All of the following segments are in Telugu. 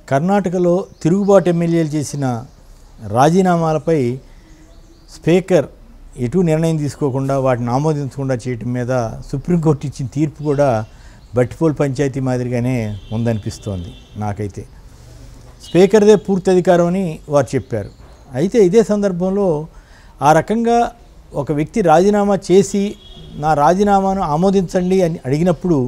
కర్ణాటకలో తిరుగుబాటు ఎమ్మెల్యేలు చేసిన రాజీనామాలపై స్పీకర్ ఎటు నిర్ణయం తీసుకోకుండా వాటిని ఆమోదించకుండా చేయటం మీద సుప్రీంకోర్టు ఇచ్చిన తీర్పు కూడా బట్టిపోల్ పంచాయతీ మాదిరిగానే ఉందనిపిస్తోంది నాకైతే స్పీకర్దే పూర్తి అధికారం అని వారు చెప్పారు అయితే ఇదే సందర్భంలో ఆ రకంగా ఒక వ్యక్తి రాజీనామా చేసి నా రాజీనామాను ఆమోదించండి అని అడిగినప్పుడు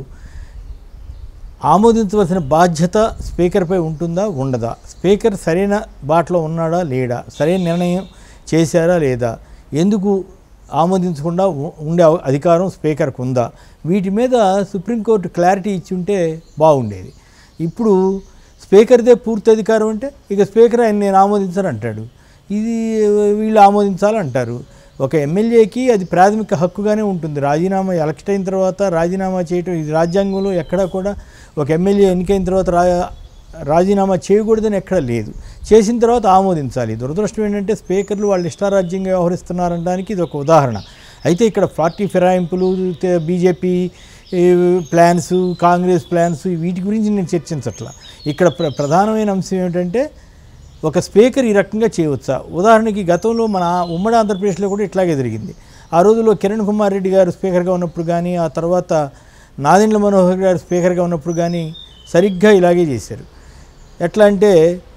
ఆమోదించవలసిన బాధ్యత స్పీకర్పై ఉంటుందా ఉండదా స్పీకర్ సరైన బాటలో ఉన్నాడా లేడా సరైన నిర్ణయం చేశారా లేదా ఎందుకు ఆమోదించకుండా ఉ- ఉండే అవ- అధికారం స్పీకర్కు ఉందా వీటి మీద సుప్రీంకోర్టు క్లారిటీ ఇచ్చి ఉంటే బాగుండేది ఇప్పుడు స్పీకర్దే పూర్తి అధికారం అంటే ఇక స్పీకర్ ఆయన నేను ఆమోదించను అంటాడు ఇది వీళ్ళు ఆమోదించాలంటారు ఒక ఎమ్మెల్యేకి అది ప్రాథమిక హక్కుగానే ఉంటుంది రాజీనామా ఎలక్ట్ అయిన తర్వాత రాజీనామా చేయటం ఇది రాజ్యాంగంలో ఎక్కడా కూడా ఒక ఎమ్మెల్యే ఎన్నికైన తర్వాత రా రాజీనామా చేయకూడదని ఎక్కడ లేదు చేసిన తర్వాత ఆమోదించాలి దురదృష్టం ఏంటంటే స్పీకర్లు వాళ్ళు ఇష్టారాజ్యంగా వ్యవహరిస్తున్నారనడానికి ఇది ఒక ఉదాహరణ అయితే ఇక్కడ పార్టీ ఫిరాయింపులు తే- బీజేపీ ఈ ప్లాన్స్ కాంగ్రెస్ ప్లాన్స్ వీటి గురించి నేను చర్చించట్లా ఇక్కడ ప్ర ప్రధానమైన అంశం ఏమిటంటే ఒక స్పీకర్ ఈ రకంగా చేయవచ్చా ఉదాహరణకి గతంలో మన ఉమ్మడి ఆంధ్రప్రదేశ్లో కూడా ఇట్లాగే జరిగింది ఆ రోజుల్లో కిరణ్ కుమార్ రెడ్డి గారు స్పీకర్గా ఉన్నప్పుడు కానీ ఆ తర్వాత నాదెండ్ల మనోహర్ గారు స్పీకర్గా ఉన్నప్పుడు కానీ సరిగ్గా ఇలాగే చేశారు ఎట్లా అంటే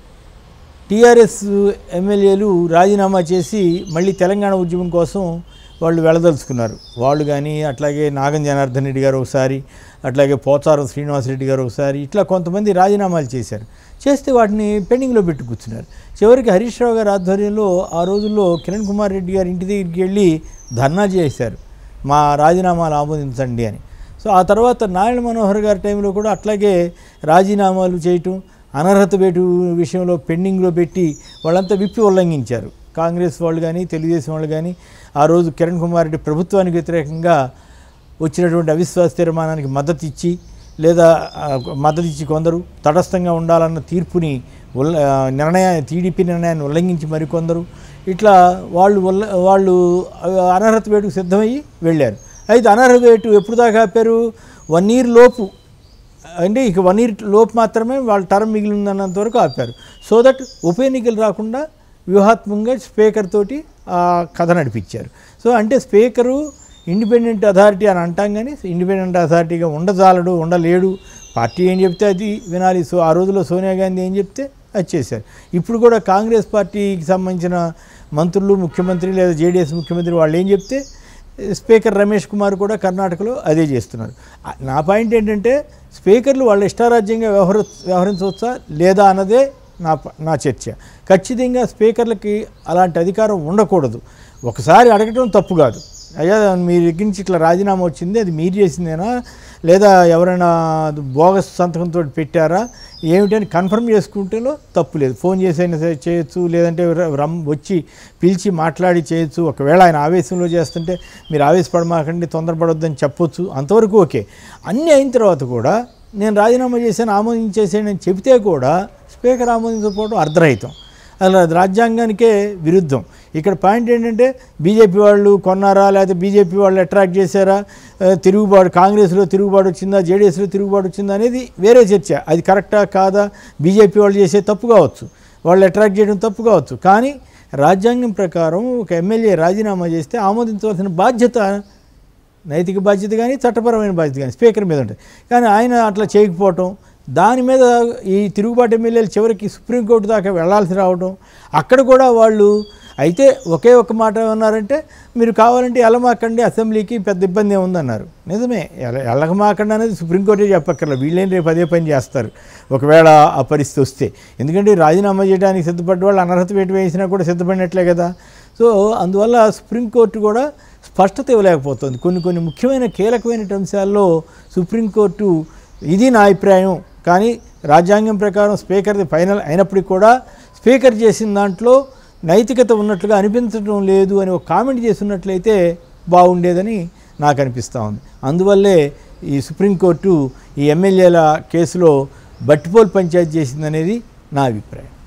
టీఆర్ఎస్ ఎమ్మెల్యేలు రాజీనామా చేసి మళ్ళీ తెలంగాణ ఉద్యమం కోసం వాళ్ళు వెళ్ళదలుచుకున్నారు వాళ్ళు కానీ అట్లాగే నాగం జనార్దన్ రెడ్డి గారు ఒకసారి అట్లాగే పోచారం శ్రీనివాసరెడ్డి గారు ఒకసారి ఇట్లా కొంతమంది రాజీనామాలు చేశారు చేస్తే వాటిని పెండింగ్లో పెట్టి కూర్చున్నారు చివరికి హరీష్ రావు గారి ఆధ్వర్యంలో ఆ రోజుల్లో కిరణ్ కుమార్ రెడ్డి గారి ఇంటి దగ్గరికి వెళ్ళి ధర్నా చేశారు మా రాజీనామాలు ఆమోదించండి అని సో ఆ తర్వాత నారాయణ మనోహర్ గారి టైంలో కూడా అట్లాగే రాజీనామాలు చేయటం అనర్హత వేటు విషయంలో పెండింగ్లో పెట్టి వాళ్ళంతా విప్పి ఉల్లంఘించారు కాంగ్రెస్ వాళ్ళు కానీ తెలుగుదేశం వాళ్ళు కానీ ఆ రోజు కిరణ్ కుమార్ రెడ్డి ప్రభుత్వానికి వ్యతిరేకంగా వచ్చినటువంటి అవిశ్వాస తీర్మానానికి మద్దతు ఇచ్చి లేదా ఆ, మద్దతు ఇచ్చి కొందరు తటస్థంగా ఉండాలన్న తీర్పుని ఉల్ల ఆ, నిర్ణయాన్ని టీడీపీ నిర్ణయాన్ని ఉల్లంఘించి మరికొందరు ఇట్లా వాళ్ళు ఉల్ల వాళ్ళు ఆ, అనర్హత వేటుకు సిద్ధమయ్యి వెళ్ళారు అయితే అనర్హత వేటు ఎప్పుడు దాకా ఆపారు వన్ ఇయర్ లోపు అంటే ఇక వన్ ఇయర్ లోపు మాత్రమే వాళ్ళ టర్మ్ మిగిలిందన్నంత వరకు ఆపారు సో దట్ ఉప ఎన్నికలు రాకుండా వ్యూహాత్మకంగా స్పీకర్ తోటి ఆ కథ నడిపించారు సో అంటే స్పీకరు ఇండిపెండెంట్ అథారిటీ అని అంటాం కానీ ఇండిపెండెంట్ అథారిటీగా ఉండజాలడు ఉండలేడు పార్టీ ఏం చెప్తే అది వినాలి సో ఆ రోజుల్లో సోనియా గాంధీ ఏం చెప్తే అది చేశారు ఇప్పుడు కూడా కాంగ్రెస్ పార్టీకి సంబంధించిన మంత్రులు ముఖ్యమంత్రి లేదా జేడీఎస్ ముఖ్యమంత్రి వాళ్ళు ఏం చెప్తే స్పీకర్ రమేష్ కుమార్ కూడా కర్ణాటకలో అదే చేస్తున్నారు ఆ- నా పాయింట్ ఏంటంటే స్పీకర్లు వాళ్ళ ఇష్టారాజ్యంగా వ్యవహర వ్యవహరించవచ్చా లేదా అన్నదే నా ప- నా చర్చ ఖచ్చితంగా స్పీకర్లకి అలాంటి అధికారం ఉండకూడదు ఒకసారి అడగటం తప్పు కాదు అయ్యా మీ దగ్గర నుంచి ఇట్లా రాజీనామా వచ్చింది అది మీరు చేసిందేనా లేదా ఎవరైనా బోగస్ సంతకంతో పెట్టారా ఏమిటని కన్ఫర్మ్ చేసుకుంటేలో తప్పు లేదు ఫోన్ చేసైనా సరే చేయొచ్చు లేదంటే ర- రమ్ వచ్చి పిలిచి మాట్లాడి చేయొచ్చు ఒకవేళ ఆయన ఆవేశంలో చేస్తుంటే మీరు ఆవేశపడమాకండి తొందరపడొద్దని చెప్పొచ్చు అంతవరకు ఓకే అన్నీ అయిన తర్వాత కూడా నేను రాజీనామా చేశాను ఆమోదించేసాను అని చెబితే కూడా స్పీకర్ ఆమోదించకపోవడం అర్ధరహితం అలా రాజ్యాంగానికే విరుద్ధం ఇక్కడ పాయింట్ ఏంటంటే బీజేపీ వాళ్ళు కొన్నారా లేకపోతే బీజేపీ వాళ్ళు అట్రాక్ట్ చేశారా ఆ, తిరుగుబాటు కాంగ్రెస్లో తిరుగుబాటు వచ్చిందా జేడీఎస్లో తిరుగుబాటు వచ్చిందా అనేది వేరే చర్చ అది కరెక్టా కాదా బీజేపీ వాళ్ళు చేసే తప్పు కావచ్చు వాళ్ళు అట్రాక్ట్ చేయడం తప్పు కావచ్చు కానీ రాజ్యాంగం ప్రకారం ఒక ఎమ్మెల్యే రాజీనామా చేస్తే ఆమోదించవలసిన బాధ్యత నైతిక బాధ్యత కానీ చట్టపరమైన బాధ్యత కానీ స్పీకర్ మీద ఉంటుంది కానీ ఆయన అట్లా చేయకపోవటం దాని మీద ఈ తిరుగుబాటు ఎమ్మెల్యేలు చివరికి సుప్రీంకోర్టు దాకా వెళ్ళాల్సి రావడం అక్కడ కూడా వాళ్ళు అయితే ఒకే ఒక మాట ఏమన్నారంటే మీరు కావాలంటే ఎలమాకండి అసెంబ్లీకి పెద్ద ఇబ్బంది ఏముందన్నారు నిజమే ఎల ఎలగమాకండి అనేది సుప్రీంకోర్టే చెప్పక్కర్లేదు వీళ్ళేం రేపు అదే పని చేస్తారు ఒకవేళ ఆ పరిస్థితి వస్తే ఎందుకంటే రాజీనామా చేయడానికి సిద్ధపడ్డ వాళ్ళు అనర్హత వేటు వేసినా కూడా సిద్ధపడినట్లే కదా సో అందువల్ల సుప్రీంకోర్టు కూడా స్పష్టత ఇవ్వలేకపోతుంది కొన్ని కొన్ని ముఖ్యమైన కీలకమైన అంశాల్లో సుప్రీంకోర్టు ఇది నా అభిప్రాయం కానీ రాజ్యాంగం ప్రకారం స్పీకర్ది ఫైనల్ అయినప్పటికీ కూడా స్పీకర్ చేసిన దాంట్లో నైతికత ఉన్నట్లుగా అనిపించడం లేదు అని ఒక కామెంట్ చేస్తున్నట్లయితే బాగుండేదని నాకు అనిపిస్తూ ఉంది అందువల్లే ఈ సుప్రీంకోర్టు ఈ ఎమ్మెల్యేల కేసులో బట్టిపోల్ పంచాయతీ చేసిందనేది నా అభిప్రాయం